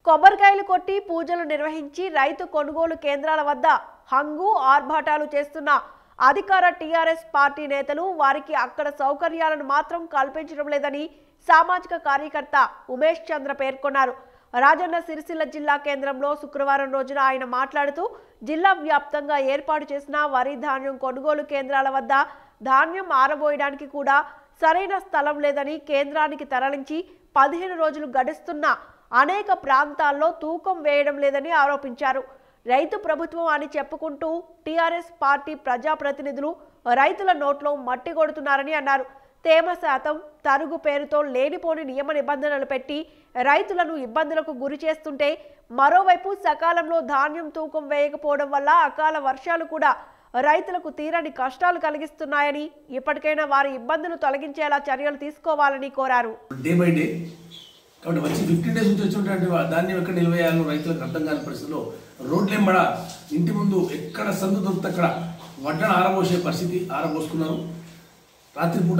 కొబ్బరికాయలు కొట్టి పూజలు నిర్వహించి రైతు కొనుగోలు కేంద్రాల వద్ద హంగు ఆర్భాటాలు చేస్తున్న అధికార టీఆర్ఎస్ పార్టీ నేతలు వారికి అక్కడ సౌకర్యాలను మాత్రం కల్పించడం లేదని సామాజిక కార్యకర్త ఉమేష్ చంద్ర పేర్కొన్నారు రాజన్న సిరిసిల్ల జిల్లా కేంద్రంలో శుక్రవారం రోజున ఆయన మాట్లాడుతూ జిల్లా వ్యాప్తంగా ఏర్పాటు చేసిన వరి ధాన్యం కొనుగోలు కేంద్రాల వద్ద ధాన్యం ఆరబోయడానికి కూడా సరైన స్థలం లేదని కేంద్రానికి తరలించి పదిహేను రోజులు గడుస్తున్నా అనేక ప్రాంతాల్లో తూకం వేయడం లేదని ఆరోపించారు రైతు ప్రభుత్వం అని చెప్పుకుంటూ టీఆర్ఎస్ పార్టీ ప్రజాప్రతినిధులు రైతుల నోట్లో మట్టి కొడుతున్నారని అన్నారు తేమ శాతం తరుగు పేరుతో లేనిపోని నియమ నిబంధనలు పెట్టి రైతులను ఇబ్బందులకు గురి చేస్తుంటే మరోవైపు సకాలంలో ధాన్యం తూకం వేయకపోవడం వల్ల అకాల వర్షాలు కూడా రైతులకు తీరని కష్టాలు కలిగిస్తున్నాయని ఇప్పటికైనా వారి ఇబ్బందులు తొలగించేలా చర్యలు తీసుకోవాలని కోరారు డే బై డే కాబట్టి వచ్చి ఫిఫ్టీన్ డేస్ నుంచి వచ్చినటువంటి వా- ధాన్యం ఎక్కడ నిల్వ చేయాలో రైతులకు అర్థం కాని పరిస్థితిలో రోడ్లెంబడ ఇంటి ముందు ఎక్కడ సందు దొరికితే అక్కడ వడ్డన ఆరబోసే పరిస్థితి ఆరబోసుకున్నారు రాత్రిపూట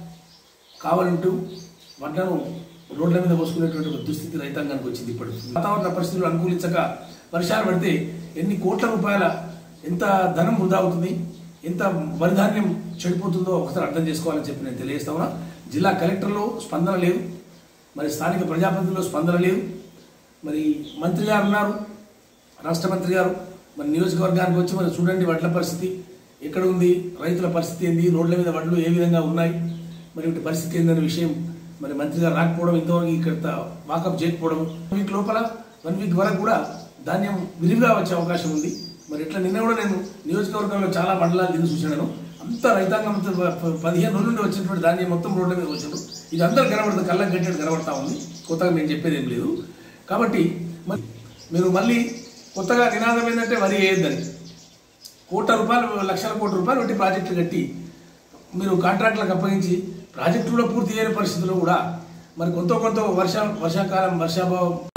కావాలంటూ వడ్డను రోడ్ల మీద పోసుకునేటువంటి ఒక దుస్థితి రైతాంగానికి వచ్చింది ఇప్పుడు వాతావరణ పరిస్థితులు అనుకూలించక వర్షాలు పడితే ఎన్ని కోట్ల రూపాయల ఎంత ధనం వృధా అవుతుంది ఎంత వరిధాన్యం చెడిపోతుందో ఒకసారి అర్థం చేసుకోవాలని చెప్పి నేను తెలియజేస్తా ఉన్నా జిల్లా కలెక్టర్లో స్పందన లేదు మరి స్థానిక ప్రజాప్రతినిధుల్లో స్పందన లేదు మరి మంత్రి గారు ఉన్నారు రాష్ట్ర మంత్రి గారు మరి నియోజకవర్గానికి వచ్చి మరి చూడండి వడ్ల పరిస్థితి ఎక్కడ ఉంది రైతుల పరిస్థితి ఏంది రోడ్ల మీద వడ్లు ఏ విధంగా ఉన్నాయి మరి వీటి పరిస్థితి ఏందనే విషయం మరి మంత్రి గారు రాకపోవడం ఇంతవరకు ఇక్కడ వాకప్ చేయకపోవడం వీక్ లోపల వన్ వీక్ వరకు కూడా ధాన్యం విరివిగా వచ్చే అవకాశం ఉంది మరి ఇట్లా నిన్న కూడా నేను నియోజకవర్గంలో చాలా మండలాలు తిరిగి చూశాను అంత రైతాంగం అంతా ప- పదిహేను రోజుల నుండి వచ్చినటువంటి ధాన్యం మొత్తం రోడ్ల మీద వచ్చిండు ఇది అందరు కనబడుతుంది కళ్ళకి గట్టేది కనబడతా ఉంది కొత్తగా నేను చెప్పేది ఏం లేదు కాబట్టి మరి మీరు మళ్ళీ కొత్తగా నినాదం ఏంటంటే వరి వేయొద్దని కోట్ల రూపాయలు లక్షల కోట్ల రూపాయలు పెట్టి ప్రాజెక్టులు కట్టి మీరు కాంట్రాక్టులకు అప్పగించి ప్రాజెక్టు కూడా పూర్తి చేయని పరిస్థితుల్లో కూడా మరి కొంత కొంత వర్ష వర్షాకాలం వర్షాభావం